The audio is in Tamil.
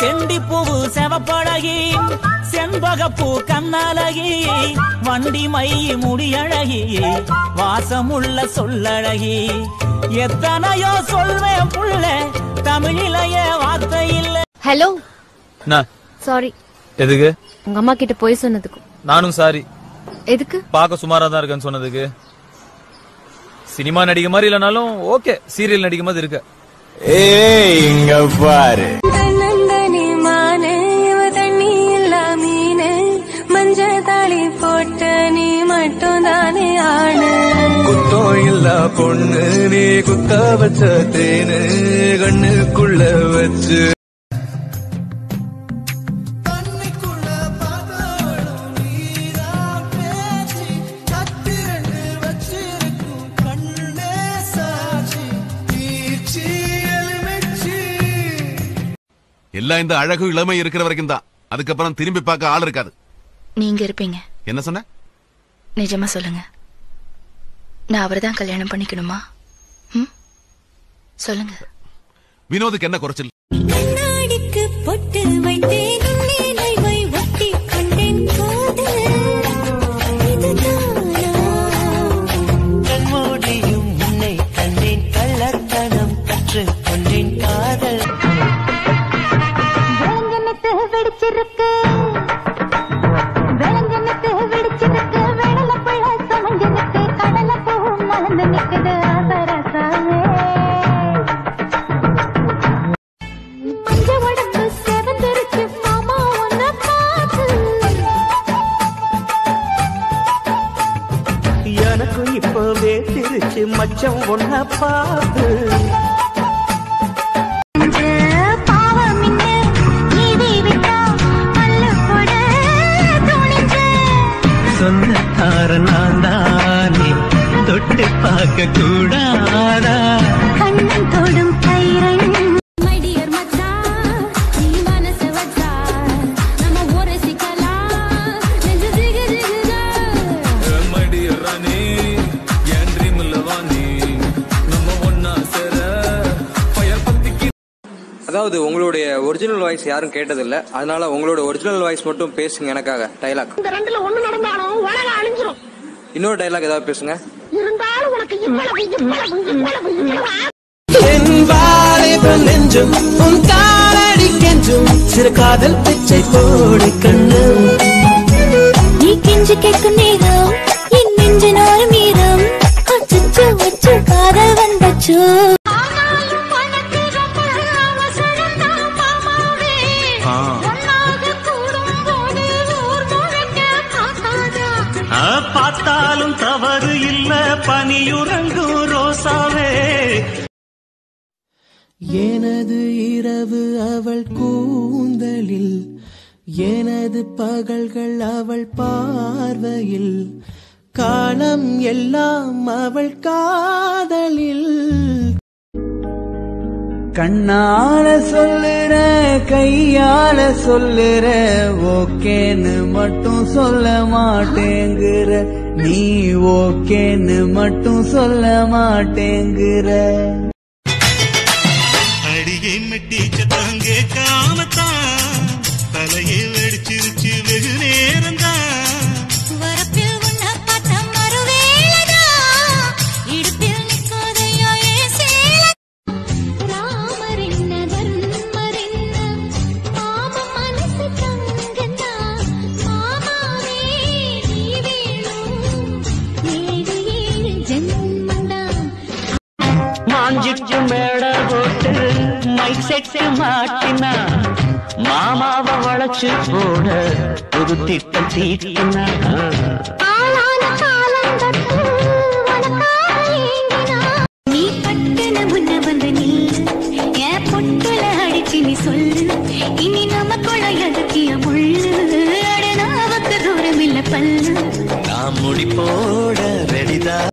செண்டி பூவு செவப்பழகி செண்பகப்பூ கண்ணழகி வண்டி மை முடியழகி வாசமுள்ள சொல்லழகி எத்தனையோ சொல்வேன் புள்ள தமிழிலேயே வார்த்தை இல்ல ஹலோ என்ன சாரி எதுக்கு உங்க அம்மா கிட்ட போய் சொன்னதுக்கு நானும் சாரி எதுக்கு பார்க்க சுமாரா தான் இருக்கேன்னு சொன்னதுக்கு சினிமா நடிக்க மாதிரி இல்லைனாலும் ஓகே சீரியல் நடிக்க மாதிரி இருக்க ஏய் இங்க பாரு தன்னந்தனி மானே இவ தண்ணி இல்லா மீனே மஞ்ச தாளி போட்ட நீ மட்டும் தானே ஆணு குத்தம் இல்ல பொண்ணு நீ குத்த வச்ச தேனு கண்ணுக்குள்ள வச்சு எல்லாம் இந்த அழகும் இளமை இருக்கிற வரைக்கும் தான் அதுக்கப்புறம் திரும்பி பார்க்க ஆள் இருக்காது நீங்க இருப்பீங்க என்ன சொன்ன நிஜமா சொல்லுங்க நான் அவரை தான் கல்யாணம் பண்ணிக்கணுமா ம்? சொல்லுங்க வினோதுக்கு என்ன குறைச்சல் கண்ணாடிக்கு பொட்டு வைத்தேன் உன்னை நைவை ஒட்டி கொண்டேன் காதல் இதுதானா கண்மூடியும் உன்னை கண்டேன் கள்ளத்தனம் கற்றுக் கொண்டேன் காதல் விலங்கனத்து வெடிச்சிருக்கு விலங்கனத்து வெடிச்சிருக்கு வெடல புள்ள சமஞ்சனுக்கு கடல பூ மலர்ந்து நிக்குது ஆசரசாவே பஞ்ச உடம்பு செவந்திருச்சு மாமா உன்னை பார்த்து எனக்கும் இப்பவே திருச்சு மச்சம் ஒன்ன பார்த்து பாவம் என்ன நீதி விட்டா பல்ல போட துணிஞ்சு சொந்தக்கார நான் தானே தொட்டு பார்க்க கூடாதா கண்ணன் தொடும் கைரன் மைடியர் மச்சான் நீ மனசு வச்சா நம்ம ஒரு சிக்கலாம் நெஞ்சு ஜிகு ஜிகுதா அதாவது உங்களுடைய ஒரிஜினல் வாய்ஸ் யாரும் கேட்டதில்ல அதனால உங்களோட ஒரிஜினல் வாய்ஸ் மட்டும் பேசுங்க எனக்காக டைலாக் இந்த ரெண்டுல ஒண்ணு நடந்தாலும் உலகம் அழிஞ்சிரும் இன்னொரு டைலாக் ஏதாவது பேசுங்க இருந்தாலும் உனக்கு இவ்வளவு இவ்வளவு இவ்வளவு இவ்வளவு நெஞ்சும் உன் காலடி கெஞ்சும் சிறு காதல் பிச்சை போடு கண்ணு நீ கெஞ்சு கேட்கும் நேரம் என் நெஞ்சினோர் மீறம் அச்சோ அச்சோ காதல் வந்தச்சோ பார்த்தாலும் தவறு இல்ல பனியுறங்கும் ரோசாவே எனது இரவு அவள் கூந்தலில் எனது பகல்கள் அவள் பார்வையில் காலம் எல்லாம் அவள் காதலில் கண்ணால சொல்லுற கையால சொல்லுற ஓகேன்னு மட்டும் சொல்ல மாட்டேங்குற நீ ஓகேன்னு மட்டும் சொல்ல மாட்டேங்குற அடியை மெட்டி சத்தம் கேட்காமத்தான் தலையை வெடிச்சிருச்சு வெகு நேரம் வரப்பில் உன்னை பார்த்த மறுவேளைதா, இடுப்பில் நிற்காதையா என் சேலை. ராமரின்ன தர்மரின்ன, மாம மனசு தங்கந்தா, மாமாவே நீ வேணும், ஏழு ஏழு ஜென்மந்தா. மாஞ்சிட்டு மேட போட்டு மைக் செட்டு மாட்டினா மாமாவை வளைச்சு போட புது திட்டம் தீட்டினா ஆளான காலம் தொட்டு உனக்காக ஏங்கினா. நீ பட்டுன முன்ன வந்து நில்லு, என் பொட்டுல அடிச்சு நீ சொல்லு இனி நமக்குள்ள எதுக்கிய முள்ளு அட நாவுக்கு தூரம் இல்ல பல்லு நான் முடி போட ரெடிதான்